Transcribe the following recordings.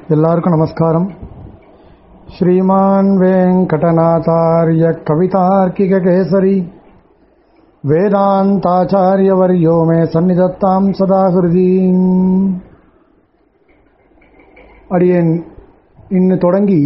எல்லாருக்கும் நமஸ்காரம் ஸ்ரீமான் வெங்கடநாதாரிய கவிதார்க்கிக கேசரி வேதாந்தாச்சாரியவர்யோ மே சந்நிதத்தாம் சதாகிருதி அடியேன் இன்னு தொடங்கி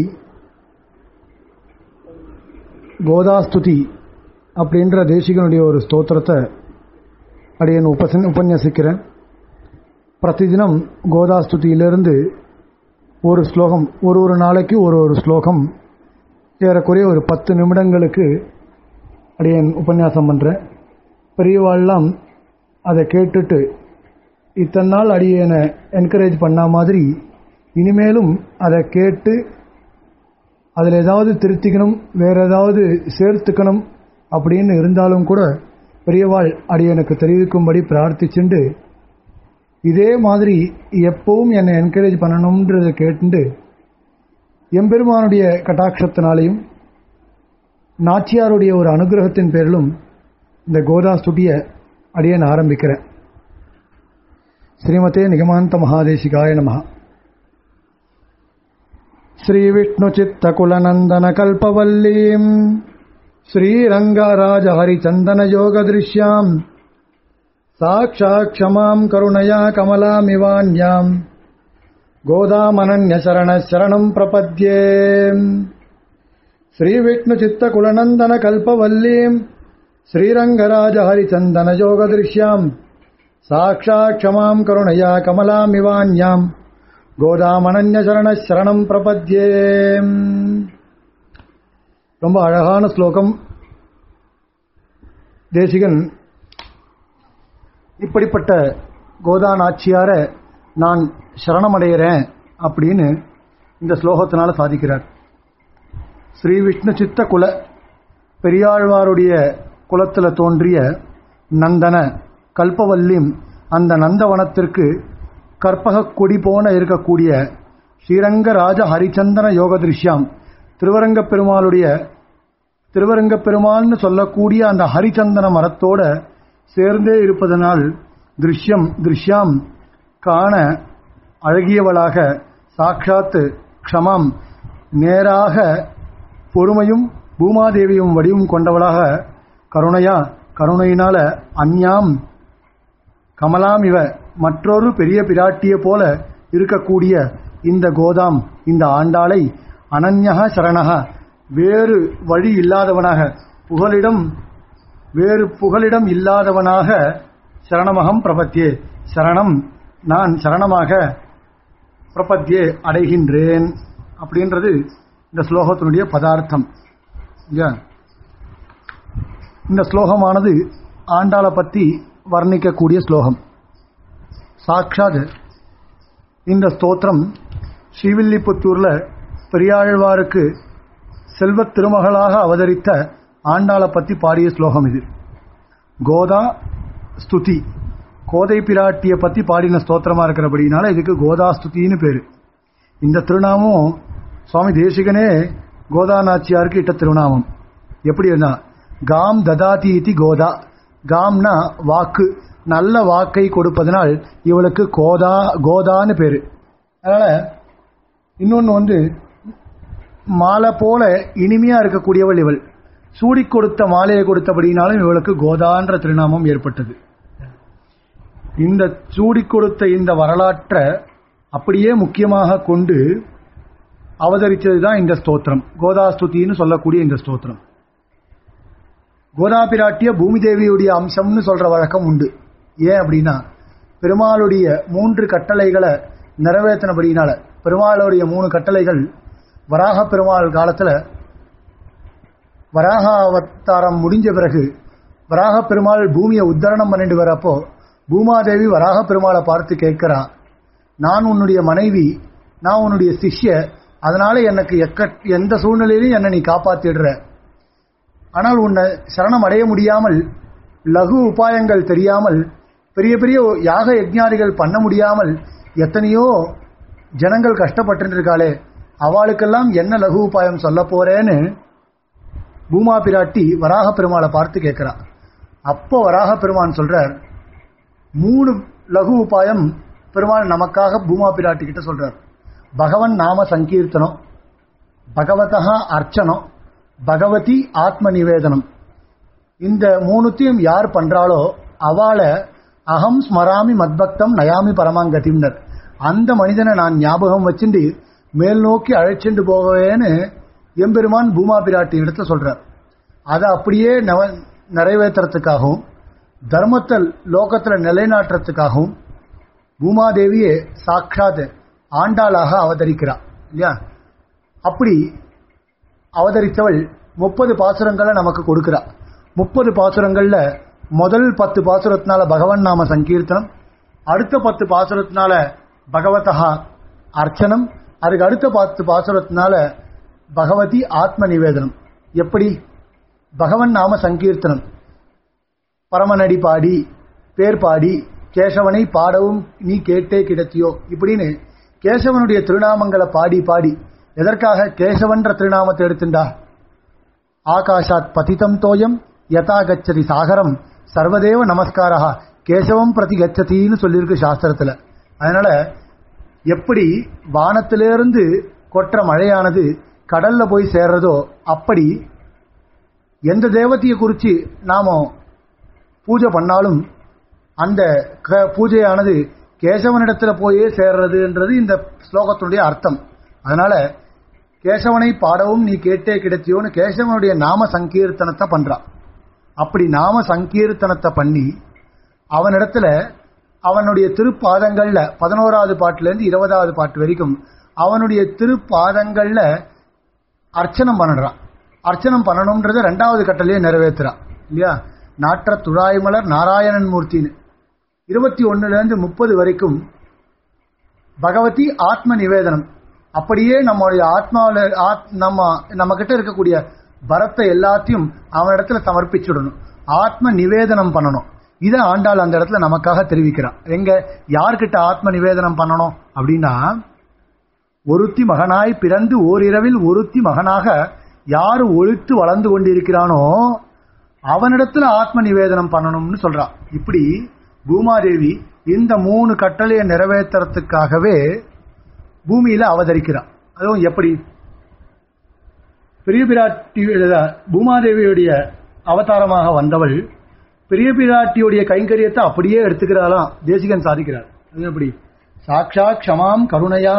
கோதாஸ்துதி அப்படின்ற தேசிகனுடைய ஒரு ஸ்தோத்திரத்தை அடியேன் உபசன் உபன்யசிக்கிறேன் பிரதிதினம் கோதாஸ்துதியிலிருந்து ஒரு ஸ்லோகம் ஒரு ஒரு நாளைக்கு ஒரு ஒரு ஸ்லோகம் ஏறக்குறைய ஒரு பத்து நிமிடங்களுக்கு அடியேன் உபன்யாசம் பண்ணுறேன் பெரியவாள்லாம் அதை கேட்டுட்டு இத்தனை நாள் அடியேனை என்கரேஜ் பண்ண மாதிரி இனிமேலும் அதை கேட்டு அதில் ஏதாவது திருத்திக்கணும் வேற ஏதாவது சேர்த்துக்கணும் அப்படின்னு இருந்தாலும் கூட பெரியவாள் அடியனுக்கு தெரிவிக்கும்படி பிரார்த்திச்சுண்டு இதே மாதிரி எப்பவும் என்னை என்கரேஜ் பண்ணணுன்றதை கேட்டு எம்பெருமானுடைய கட்டாட்சத்தினாலையும் நாச்சியாருடைய ஒரு அனுகிரகத்தின் பேரிலும் இந்த கோதா ஸ்துதியை அடியேன் ஆரம்பிக்கிறேன் ஸ்ரீமதே நிகமாந்த மகாதேசிகாய நம श्रीविष्णुचित्तकुलनन्दनकल्पवल्लीम् श्रीरङ्गराजहरिचन्दनयोगदृश्याम् साक्षात् क्षमाम् करुणया कमलामिवान्याम् गोदामनन्यशरणशरणम् प्रपद्ये श्रीविष्णुचित्तकुलनन्दनकल्पवल्लीम् श्रीरङ्गराजहरिचन्दनयोगदृश्याम् साक्षात् क्षमाम् करुणया कमलामिवान्याम् கோதாமனன்யசரண சரணம் பிரபத்யே ரொம்ப அழகான ஸ்லோகம் தேசிகன் இப்படிப்பட்ட கோதா நாச்சியார நான் சரணமடைகிறேன் அப்படின்னு இந்த ஸ்லோகத்தினால சாதிக்கிறார் ஸ்ரீ விஷ்ணு சித்த குல பெரியாழ்வாருடைய குலத்தில் தோன்றிய நந்தன கல்பவல்லிம் அந்த நந்தவனத்திற்கு கற்பக கொடி போன இருக்கக்கூடிய ஸ்ரீரங்க ராஜ ஹரிச்சந்தன யோக திருஷ்யாம் திருவரங்க பெருமாளுடைய திருவரங்க பெருமாள்னு சொல்லக்கூடிய அந்த ஹரிச்சந்தன மரத்தோட சேர்ந்தே இருப்பதனால் திருஷ்யம் திருஷ்யாம் காண அழகியவளாக சாட்சாத்து க்ஷமம் நேராக பொறுமையும் பூமாதேவியும் வடிவும் கொண்டவளாக கருணையா கருணையினால அந்யாம் கமலாம் இவ மற்றொரு பெரிய பிராட்டிய போல இருக்கக்கூடிய இந்த கோதாம் இந்த ஆண்டாளை அனன்யக சரணக வேறு வழி இல்லாதவனாக புகலிடம் வேறு புகலிடம் இல்லாதவனாக சரணமகம் பிரபத்தியே சரணம் நான் சரணமாக பிரபத்தியே அடைகின்றேன் அப்படின்றது இந்த ஸ்லோகத்தினுடைய பதார்த்தம் இந்த ஸ்லோகமானது ஆண்டாளை பற்றி வர்ணிக்கக்கூடிய ஸ்லோகம் சாட்சாத் இந்த ஸ்தோத்திரம் ஸ்ரீவில்லிபுத்தூர்ல பெரியாழ்வாருக்கு செல்வத் திருமகளாக அவதரித்த ஆண்டாளை பற்றி பாடிய ஸ்லோகம் இது கோதா ஸ்துதி கோதை பிராட்டியை பற்றி பாடின ஸ்தோத்திரமா இருக்கிறபடினால இதுக்கு கோதா ஸ்துதின்னு பேரு இந்த திருநாமம் சுவாமி தேசிகனே கோதா நாச்சியாருக்கு இட்ட திருநாமம் எப்படி காம் ததாதி இதி கோதா காம்னா வாக்கு நல்ல வாக்கை கொடுப்பதனால் இவளுக்கு கோதா கோதான்னு பேரு அதனால இன்னொன்று வந்து மாலை போல இனிமையா இருக்கக்கூடியவள் இவள் சூடி கொடுத்த மாலையை கொடுத்தபடினாலும் இவளுக்கு கோதான்ற திருநாமம் ஏற்பட்டது இந்த சூடி கொடுத்த இந்த வரலாற்றை அப்படியே முக்கியமாக கொண்டு அவதரித்தது தான் இந்த ஸ்தோத்திரம் கோதாஸ்துதின்னு சொல்லக்கூடிய இந்த ஸ்தோத்திரம் கோதா பிராட்டிய பூமி தேவியுடைய அம்சம்னு சொல்ற வழக்கம் உண்டு ஏன் அப்படின்னா பெருமாளுடைய மூன்று கட்டளைகளை நிறைவேற்றினபடினால பெருமாளுடைய மூணு கட்டளைகள் வராக பெருமாள் காலத்துல வராக அவதாரம் முடிஞ்ச பிறகு வராக பெருமாள் பூமியை உத்தரணம் பண்ணிட்டு வரப்போ பூமாதேவி வராக பெருமாளை பார்த்து கேட்கிறா நான் உன்னுடைய மனைவி நான் உன்னுடைய சிஷ்ய அதனால எனக்கு எக்க எந்த சூழ்நிலையிலும் என்னை நீ காப்பாத்திடுற ஆனால் உன்னை சரணம் அடைய முடியாமல் லகு உபாயங்கள் தெரியாமல் பெரிய பெரிய யாக யஜ்ஞாதிகள் பண்ண முடியாமல் எத்தனையோ ஜனங்கள் கஷ்டப்பட்டு இருக்காளே அவளுக்கெல்லாம் என்ன லகு உபாயம் சொல்ல போறேன்னு பூமா பிராட்டி வராக பெருமாளை பார்த்து கேட்கிறா அப்போ வராக பெருமான் சொல்றார் மூணு லகு உபாயம் பெருமாள் நமக்காக பூமா பிராட்டி கிட்ட சொல்றார் பகவன் நாம சங்கீர்த்தனம் பகவதா அர்ச்சனம் பகவதி ஆத்ம நிவேதனம் இந்த மூணுத்தையும் யார் பண்றாளோ அவளை அகம் ஸ்மராமி மத்பக்தம் நயாமி பரமாங்கதிம்னர் அந்த மனிதனை நான் ஞாபகம் வச்சுண்டு மேல் நோக்கி அழைச்சிண்டு போவேன்னு எம்பெருமான் பூமா பிராட்டி இடத்துல சொல்றார் அதை அப்படியே நவ நிறைவேற்றுறதுக்காகவும் தர்மத்தை லோகத்துல நிலைநாட்டுறதுக்காகவும் பூமாதேவியே சாட்சாத் ஆண்டாளாக அவதரிக்கிறார் இல்லையா அப்படி அவதரித்தவள் முப்பது பாசுரங்களை நமக்கு கொடுக்கிறார் முப்பது பாசுரங்கள்ல முதல் பத்து பாசுரத்தினால பகவன் நாம சங்கீர்த்தனம் அடுத்த பத்து பாசுரத்தினால பகவதா அர்ச்சனம் அதுக்கு அடுத்த பத்து பாசுரத்தினால பகவதி ஆத்ம நிவேதனம் எப்படி பகவன் நாம சங்கீர்த்தனம் பரமநடி பாடி பேர் பாடி கேசவனை பாடவும் நீ கேட்டே கிடத்தியோ இப்படின்னு கேசவனுடைய திருநாமங்களை பாடி பாடி எதற்காக கேசவன்ற திருநாமத்தை எடுத்துண்டா ஆகாஷாத் பதிதம் தோயம் யதா கச்சதி சாகரம் சர்வதேவ நமஸ்காரா கேசவம் பிரதி கச்சதின்னு சொல்லியிருக்கு சாஸ்திரத்துல அதனால எப்படி வானத்திலிருந்து கொற்ற மழையானது கடல்ல போய் சேர்றதோ அப்படி எந்த தேவதையை குறித்து நாம பூஜை பண்ணாலும் அந்த க- பூஜையானது கேசவனிடத்துல போயே சேர்றதுன்றது இந்த ஸ்லோகத்தினுடைய அர்த்தம் அதனால கேசவனை பாடவும் நீ கேட்டே கிடைத்தியோன்னு கேசவனுடைய நாம சங்கீர்த்தனத்தை பண்றான் அப்படி நாம சங்கீர்த்தனத்தை பண்ணி அவனிடத்துல அவனுடைய திருப்பாதங்கள்ல பதினோராவது பாட்டுல இருந்து இருபதாவது பாட்டு வரைக்கும் அவனுடைய திருப்பாதங்கள்ல அர்ச்சனம் பண்ணுறான் அர்ச்சனம் பண்ணணும்ன்றத ரெண்டாவது கட்டளையே நிறைவேற்றுறான் இல்லையா நாற்ற துழாய்மலர் நாராயணன் மூர்த்தின்னு இருபத்தி ஒண்ணுல இருந்து முப்பது வரைக்கும் பகவதி ஆத்ம நிவேதனம் அப்படியே நம்மளுடைய ஆத்மாவில ஆத்- நம்ம நம்ம கிட்ட இருக்கக்கூடிய பரத்தை எல்லாத்தையும் அவனிடத்துல சமர்ப்பிச்சுடணும் ஆத்ம நிவேதனம் பண்ணணும் இதை ஆண்டாள் அந்த இடத்துல நமக்காக தெரிவிக்கிறான் எங்க யார்கிட்ட ஆத்ம நிவேதனம் பண்ணணும் அப்படின்னா ஒருத்தி மகனாய் பிறந்து ஓரிரவில் ஒருத்தி மகனாக யார் ஒழித்து வளர்ந்து கொண்டிருக்கிறானோ அவனிடத்துல ஆத்ம நிவேதனம் பண்ணணும்னு சொல்றான் இப்படி பூமாதேவி இந்த மூணு கட்டளையை நிறைவேற்றுறதுக்காகவே பூமியில அவதரிக்கிறான் அதுவும் எப்படி பெரிய பிராட்டி பூமாதேவியுடைய அவதாரமாக வந்தவள் பெரிய பிராட்டியுடைய கைங்கரியத்தை அப்படியே எடுத்துக்கிறாளாம் தேசிகன் சாதிக்கிறார் அது எப்படி சாக்ஷா க்ஷமாம் கருணையா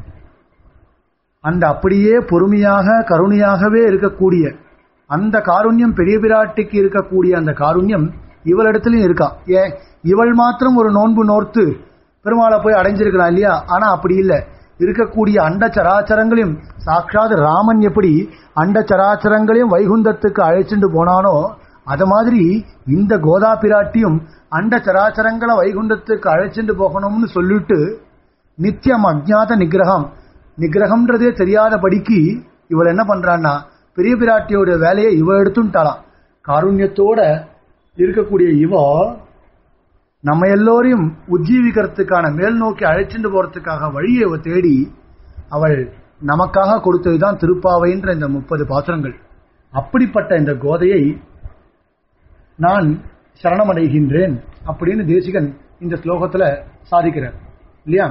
அந்த அப்படியே பொறுமையாக கருணையாகவே இருக்கக்கூடிய அந்த காருண்யம் பெரிய பிராட்டிக்கு இருக்கக்கூடிய அந்த காருண்யம் இவளிடத்துலயும் இருக்கா ஏன் இவள் மாத்திரம் ஒரு நோன்பு நோர்த்து பெருமாளை போய் அடைஞ்சிருக்கலாம் இல்லையா ஆனா அப்படி இல்லை இருக்கக்கூடிய அண்ட சராச்சரங்களையும் சாட்சாத் ராமன் எப்படி அண்ட சராச்சரங்களையும் வைகுந்தத்துக்கு அழைச்சிட்டு போனானோ அது மாதிரி இந்த கோதா பிராட்டியும் அண்ட சராச்சரங்களை வைகுண்டத்துக்கு அழைச்சிட்டு போகணும்னு சொல்லிட்டு நித்தியம் அஜ்ஞாத நிகிரகம் நிகிரகம்ன்றதே தெரியாதபடிக்கு இவள் என்ன பண்றான்னா பெரிய பிராட்டியோட வேலையை இவ எடுத்துட்டாளாம் காருண்யத்தோட இருக்கக்கூடிய இவ நம்ம எல்லோரையும் உஜ்ஜீவிக்கிறதுக்கான மேல் நோக்கி அழைச்சிட்டு போறதுக்காக வழியை இவ தேடி அவள் நமக்காக கொடுத்ததுதான் திருப்பாவைன்ற இந்த முப்பது பாசுரங்கள் அப்படிப்பட்ட இந்த கோதையை நான் சரணமடைகின்றேன் அப்படின்னு தேசிகன் இந்த ஸ்லோகத்துல சாதிக்கிறார் இல்லையா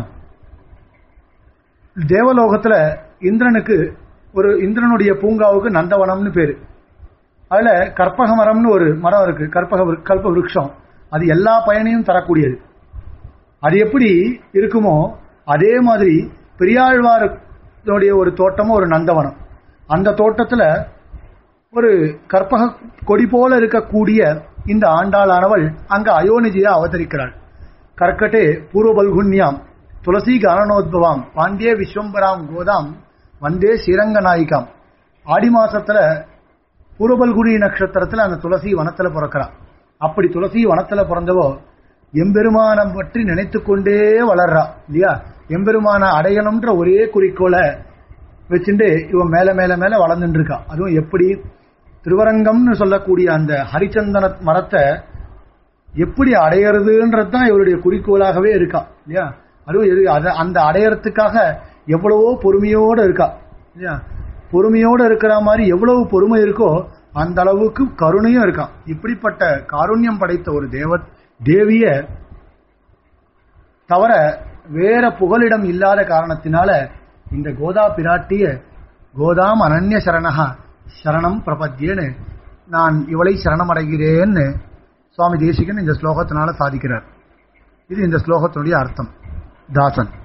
தேவலோகத்துல இந்திரனுக்கு ஒரு இந்திரனுடைய பூங்காவுக்கு நந்தவனம்னு பேரு அதுல கற்பக மரம்னு ஒரு மரம் இருக்கு கற்பக விரு- கல்ப விருட்சம் அது எல்லா பயனையும் தரக்கூடியது அது எப்படி இருக்குமோ அதே மாதிரி பெரியாழ்வாருடைய ஒரு தோட்டமும் ஒரு நந்தவனம் அந்த தோட்டத்துல ஒரு கற்பக கொடி போல இருக்கக்கூடிய இந்த ஆண்டாளானவள் அங்க அயோனிஜியா அவதரிக்கிறாள் கர்க்கட்டே பூர்வபல்குன்யாம் துளசி கரணோத்பவாம் பாண்டிய விஸ்வம்பராம் கோதாம் வந்தே ஸ்ரீரங்க நாயிகாம் ஆடி மாசத்துல பூர்வபல்குனி நட்சத்திரத்துல அந்த துளசி வனத்துல பிறக்கிறா அப்படி துளசி வனத்துல பிறந்தவோ எம்பெருமானம் பற்றி நினைத்துக் கொண்டே வளர்றா இல்லையா எம்பெருமான அடையணும்ன்ற ஒரே குறிக்கோளை வச்சுட்டு இவன் மேல மேல மேல வளர்ந்துட்டு இருக்கா அதுவும் எப்படி திருவரங்கம்னு சொல்லக்கூடிய அந்த ஹரிச்சந்தன மரத்தை எப்படி அடையறதுன்றது தான் இவருடைய குறிக்கோளாகவே இருக்கா இல்லையா அதுவும் எது- அத- அந்த அடையறதுக்காக எவ்வளவோ பொறுமையோட இருக்கா இல்லையா பொறுமையோட இருக்கிற மாதிரி எவ்வளவு பொறுமை இருக்கோ அந்த அளவுக்கு கருணையும் இருக்கான் இப்படிப்பட்ட காருண்யம் படைத்த ஒரு தேவ தேவிய தவிர வேற புகலிடம் இல்லாத காரணத்தினால இந்த கோதா பிராட்டிய கோதாம் அனன்ய சரணஹா சரணம் பிரபத்தியன்னு நான் இவளை சரணமடைகிறேன்னு சுவாமி தேசிகன் இந்த ஸ்லோகத்தினால சாதிக்கிறார் இது இந்த ஸ்லோகத்தினுடைய அர்த்தம் தாசன்